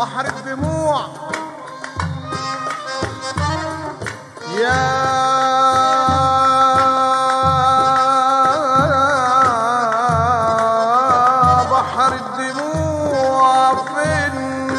بحر الدموع يا بحر الدموع فين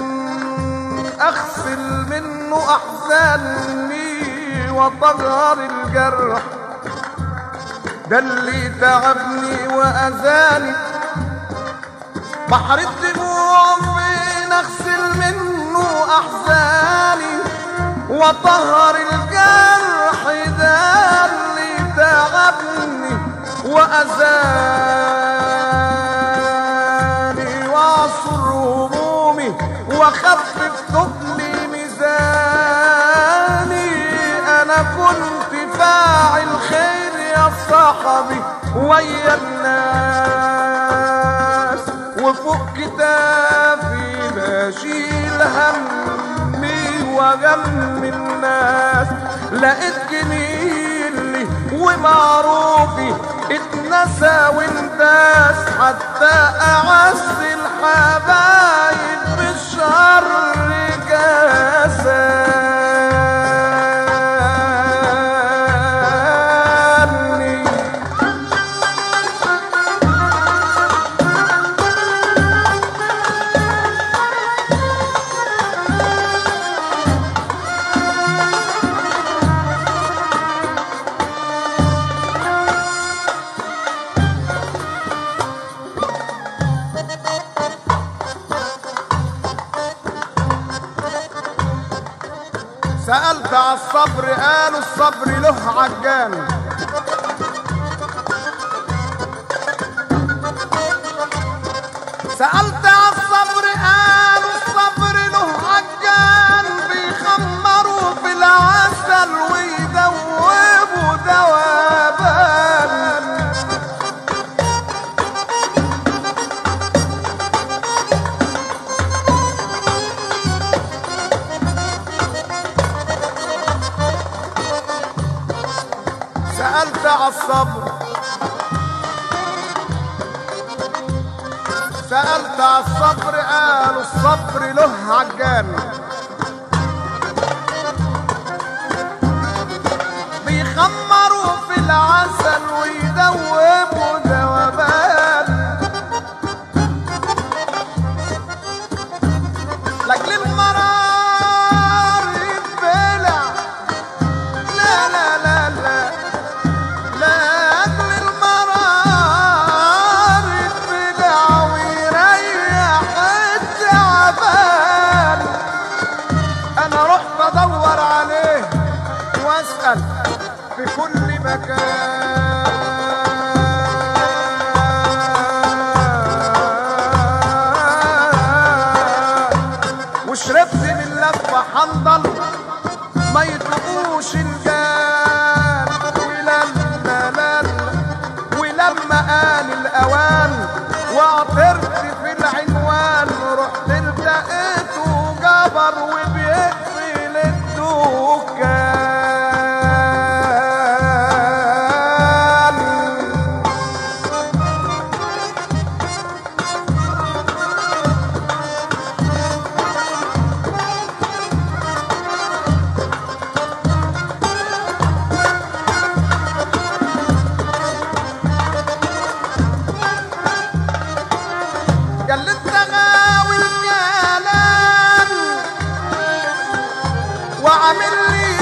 اغسل منه احزاني واطهر الجرح ده اللي تعبني واذاني بحر الدموع فين اغسل منه احزاني وطهر الجرح ده اللي تعبني واذاني واعصر همومي واخفف ثقلي ميزاني انا كنت فاعل خير يا صاحبي ويا الناس وفوق كتافي بشيل همي وغم الناس لقيت جميلي ومعروفي اتنسى وانداس حتى اعز الحبايب بالشر جاساني سألت على الصبر قالوا الصبر له عجان سألت على الصبر قالوا الصبر له عجان بيخمروا في العسل ويدوبوا دوابان سألت على الصبر سألت على الصبر قالوا الصبر له عجان بيخمروا في العسل ويدوبوا ذوبان لأجل المرار يتبلع لا لا لا لا لأجل المرار يتبلع ويريح التعبان أنا رحت أدور عليه وأسأل في كل مكان وشربت من لفة حنظل ما يطلقوش الجان ولما لما ولما آن الأوان وعطرت في العنوان رحت التقيته جبر وبيقفل الدكان قال انت غاوي الكلام وعامل لي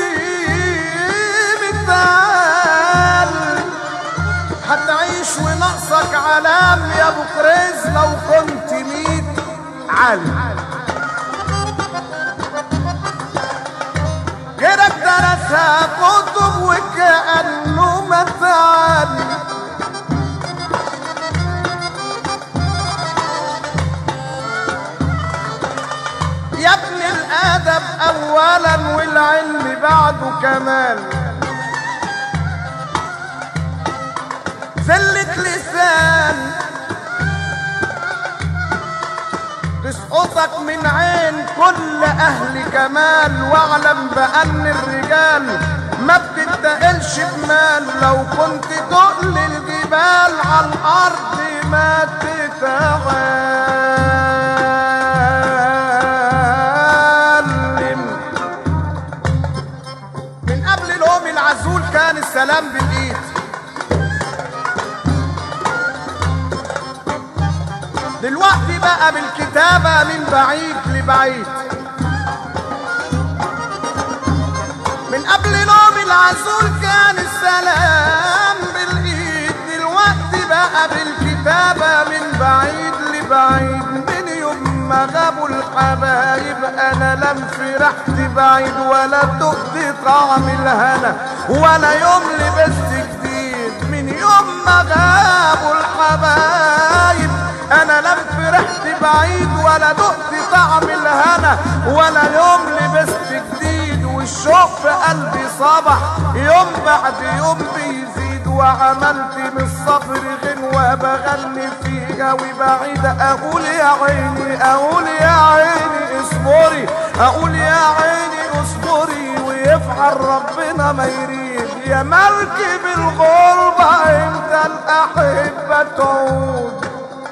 مثال هتعيش وناقصك علام يا ابو كريز لو كنت ميت عالم غيرك درسها كتب وكأنه متعلم يا ابن الادب اولا والعلم بعده كمال زلة لسان تسقطك من عين كل اهل كمال واعلم بان الرجال ما بتتقلش بمال لو كنت تقل الجبال على الارض ما تتعال السلام بالايد دلوقتي بقى بالكتابة من بعيد لبعيد من قبل نوم العسول كان السلام بالايد دلوقتي بقى بالكتابة من بعيد لبعيد من يوم ما غابوا الحبايب انا لم فرحت بعيد ولا دقت طعم الهنا ولا يوم لبست جديد من يوم ما غابوا الحبايب انا لم فرحت بعيد ولا دقت طعم الهنا ولا يوم لبست جديد والشوق في قلبي صبح يوم بعد يوم بيزيد وعملت من الصبر غنوة بغني فيها وبعيدة اقول يا عيني اقول يا عيني اصبري اقول يا عيني اصبري ويفعل ربنا ما يريد يا مركب الغربة امتى الاحبة تعود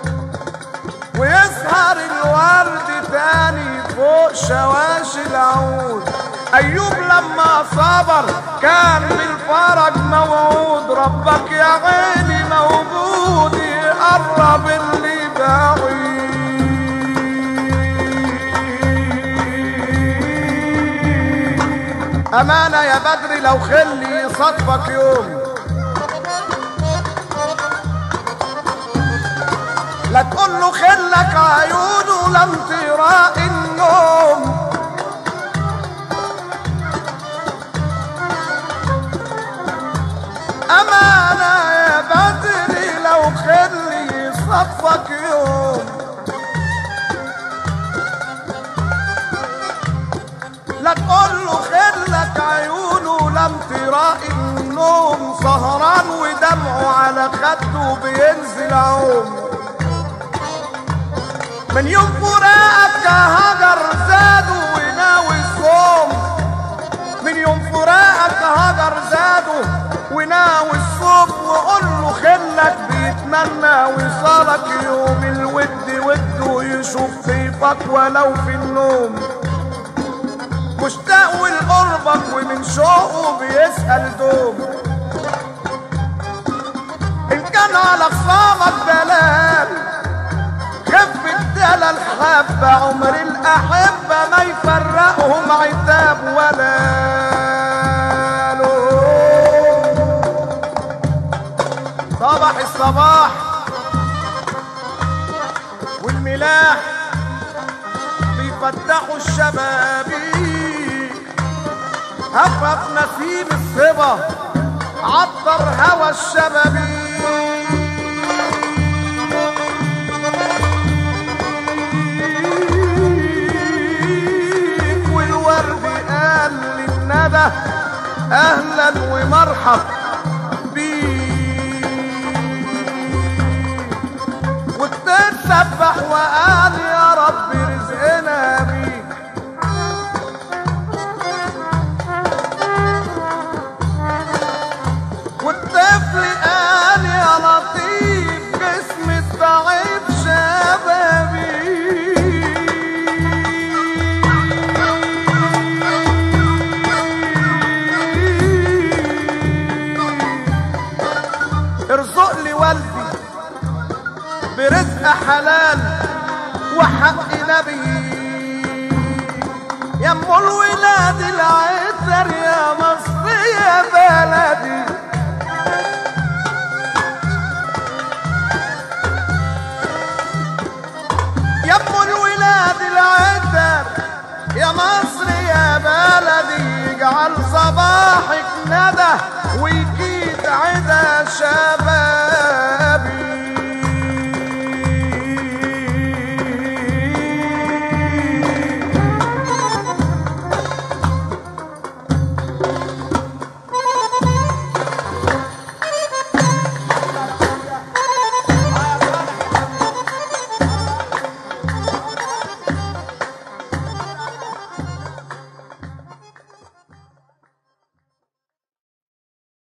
ويسهر الورد تاني فوق شواشي العود ايوب لما صبر كان بالفرج موعود ربك يا عيني موجود يقرب اللي بعيد امانه يا بدري لو خلي يصادفك يوم لا تقول له خلك عيونه لم تراء النوم أمانة يا بدري لو خلي صفك يوم لا تقول له خلك عيونه لم تراء النوم سهران ودمعه على خده بينزل عوم من يوم فراقك هجر زادوا وناوي الصوم من يوم فراقك هجر زادوا وناوي الصوم وقول له خلك بيتمنى وصالك يوم الود وده يشوف طيفك ولو في النوم مشتاق لقربك ومن شوقه بيسأل دوم إن كان على خصامك دلال خف الدلال حبة عمر الأحبة ما يفرقهم عتاب ولا لوم صباح الصباح والملاح بيفتحوا الشبابيك هفف نسيم الصبا عطر هوى الشبابيك والورد قال للندى اهلا ومرحب بيك وتسبح وقال يا رب رزقنا بيك والطفل قال يا لطيف جسم الضعيف شبابي ارزق لي والدي برزق حلال وحق نبي يا ام الولاد العتر يا مصر يا بلدي يا ام الولاد العتر يا مصر يا بلدي اجعل صباحك ندى ويجيد عدا شباب